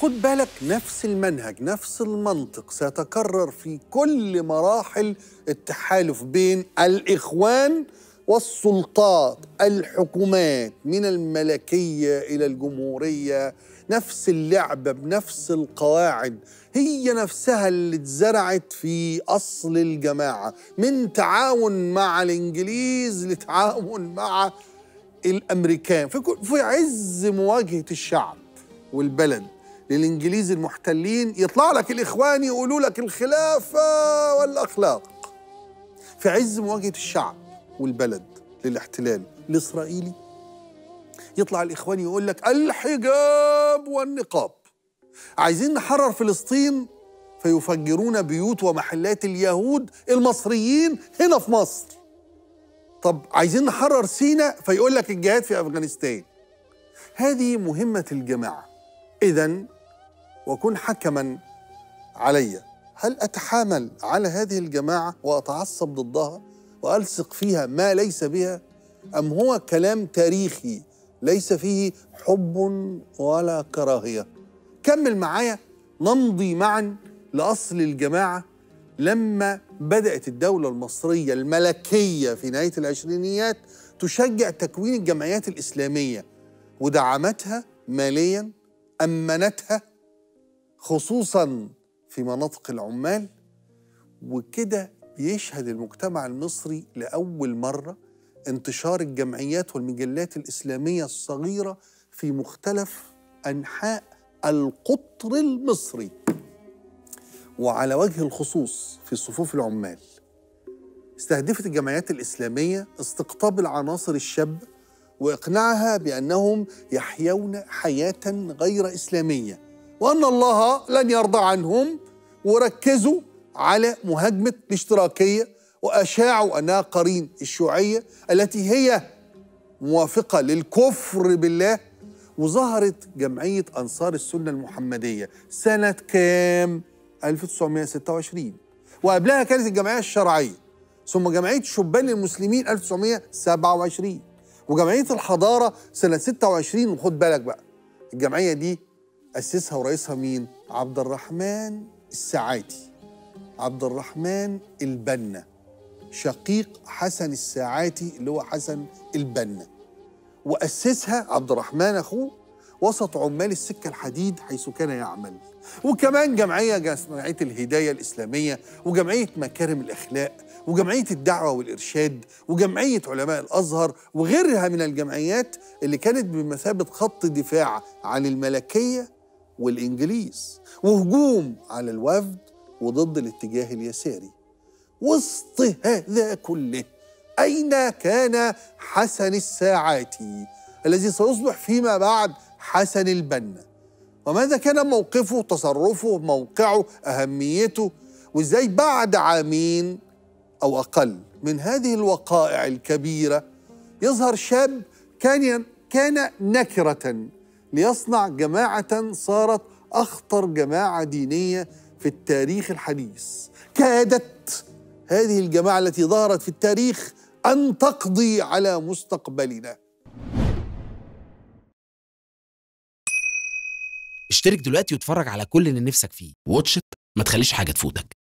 خد بالك نفس المنهج نفس المنطق سيتكرر في كل مراحل التحالف بين الإخوان والسلطات الحكومات من الملكية إلى الجمهورية نفس اللعبة بنفس القواعد هي نفسها اللي اتزرعت في أصل الجماعة من تعاون مع الإنجليز لتعاون مع الأمريكان في, في عز مواجهة الشعب والبلد للإنجليز المحتلين يطلع لك الإخوان يقولوا لك الخلافة والأخلاق في عز مواجهة الشعب والبلد للاحتلال الإسرائيلي يطلع الإخوان يقول لك الحجاب والنقاب عايزين نحرر فلسطين فيفجرون بيوت ومحلات اليهود المصريين هنا في مصر طب عايزين نحرر سينا فيقول لك الجهاد في أفغانستان هذه مهمة الجماعة إذا وكن حكما علي هل أتحامل على هذه الجماعة وأتعصب ضدها وألصق فيها ما ليس بها أم هو كلام تاريخي ليس فيه حب ولا كراهية كمل معايا نمضي معا لأصل الجماعة لما بدأت الدولة المصرية الملكية في نهاية العشرينيات تشجع تكوين الجمعيات الإسلامية ودعمتها ماليا أمنتها خصوصا في مناطق العمال وكده بيشهد المجتمع المصري لأول مرة انتشار الجمعيات والمجلات الإسلامية الصغيرة في مختلف أنحاء القطر المصري وعلى وجه الخصوص في صفوف العمال استهدفت الجمعيات الإسلامية استقطاب العناصر الشابة وإقناعها بأنهم يحيون حياة غير إسلامية وأن الله لن يرضى عنهم وركزوا على مهاجمة الاشتراكية وأشاعوا أنها قرين الشيوعية التي هي موافقة للكفر بالله وظهرت جمعية أنصار السنة المحمدية سنة كام؟ 1926 وقبلها كانت الجمعية الشرعية ثم جمعية شبان المسلمين 1927 وجمعية الحضارة سنة 26 وخد بالك بقى الجمعية دي أسسها ورئيسها مين؟ عبد الرحمن الساعاتي عبد الرحمن البنا شقيق حسن الساعاتي اللي هو حسن البنا وأسسها عبد الرحمن أخوه وسط عمال السكة الحديد حيث كان يعمل وكمان جمعية جمعية الهداية الإسلامية وجمعية مكارم الأخلاق وجمعية الدعوة والإرشاد وجمعية علماء الأزهر وغيرها من الجمعيات اللي كانت بمثابة خط دفاع عن الملكية والإنجليز وهجوم على الوفد وضد الاتجاه اليساري وسط هذا كله أين كان حسن الساعاتي الذي سيصبح فيما بعد حسن البنا وماذا كان موقفه تصرفه موقعه أهميته وإزاي بعد عامين أو أقل من هذه الوقائع الكبيرة يظهر شاب كان كان نكرة ليصنع جماعة صارت أخطر جماعة دينية في التاريخ الحديث كادت هذه الجماعة التي ظهرت في التاريخ أن تقضي على مستقبلنا اشترك دلوقتي واتفرج على كل اللي نفسك فيه واتش ما تخليش حاجة تفوتك